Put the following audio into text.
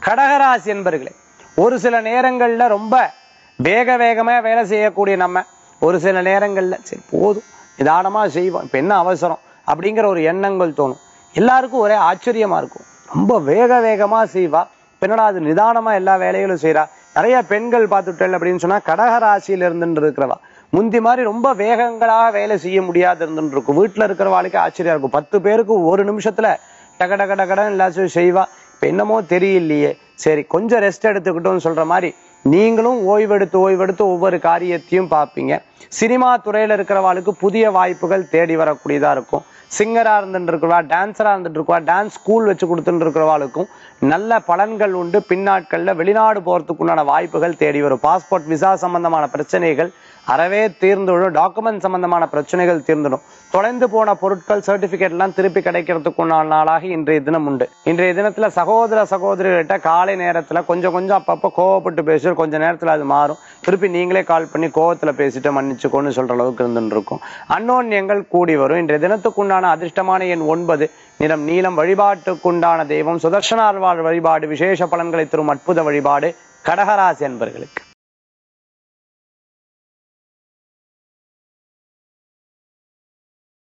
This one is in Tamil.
கடகராசி என்பர்களே ஒரு சில நேரங்கள்ல ரொம்ப வேக வேகமா வேலை செய்யக்கூடிய நம்ம ஒரு சில நேரங்கள்ல சரி போதும் நிதானமா செய்வோம் இப்ப என்ன அவசரம் அப்படிங்கிற ஒரு எண்ணங்கள் தோணும் எல்லாருக்கும் ஒரே ஆச்சரியமா இருக்கும் ரொம்ப வேக வேகமா செய்வா இப்ப என்னடா அது நிதானமா எல்லா வேலைகளும் செய்றா நிறைய பெண்கள் பார்த்துட்டல் அப்படின்னு சொன்னா கடக ராசியில இருந்துட்டு இருக்கிறவா முந்தி மாதிரி ரொம்ப வேகங்களாக வேலை செய்ய முடியாது இருந்துட்டு இருக்கும் வீட்டுல இருக்கிறவாளுக்கு ஆச்சரியம் இருக்கும் பத்து பேருக்கு ஒரு நிமிஷத்துல டக டக டகடன் எல்லாத்தையும் செய்வா இப்ப என்னமோ தெரியலையே சரி கொஞ்சம் ரெஸ்ட் எடுத்துக்கிட்டோம்னு சொல்ற மாதிரி நீங்களும் ஓய்வெடுத்து ஓய்வெடுத்து ஒவ்வொரு காரியத்தையும் பார்ப்பீங்க சினிமா துறையில இருக்கிறவாளுக்கு புதிய வாய்ப்புகள் தேடி வரக்கூடியதா இருக்கும் சிங்கரா இருந்துட்டு இருக்கிறவா டான்ஸரா இருந்துட்டு இருக்கவா டான்ஸ் ஸ்கூல் வச்சு கொடுத்துட்டு இருக்கிறவாளுக்கும் நல்ல பலன்கள் உண்டு பின்னாட்கள்ல வெளிநாடு போறதுக்குண்டான வாய்ப்புகள் தேடி வரும் பாஸ்போர்ட் விசா சம்பந்தமான பிரச்சனைகள் அறவே தீர்ந்துவிடும் டாக்குமெண்ட் சம்பந்தமான பிரச்சனைகள் தீர்ந்துடும் தொலைந்து போன பொருட்கள் சர்டிபிகேட் எல்லாம் திருப்பி கிடைக்கிறதுக்குண்டான நாளாக இன்றைய தினம் உண்டு இன்றைய தினத்துல சகோதர சகோதரிகிட்ட காலை நேரத்துல கொஞ்சம் கொஞ்சம் அப்பப்போ கோவப்பட்டு பேசுவோம் கொஞ்ச நேரத்துல அது மாறும் திருப்பி நீங்களே கால் பண்ணி கோவத்துல பேசிட்டு மன்னிச்சுக்கோன்னு சொல்ற அளவுக்கு இருந்துட்டு இருக்கும் அன்னோன்யங்கள் கூடி வரும் இன்றைய தினத்துக்குண்டான அதிர்ஷ்டமான எண் ஒன்பது நிறம் நீளம் வழிபாட்டுக்குண்டான தெய்வம் சுதர்ஷனார்வாள் வழிபாடு விசேஷ பலன்களை தரும் அற்புத வழிபாடு கடகராசி என்பர்களுக்கு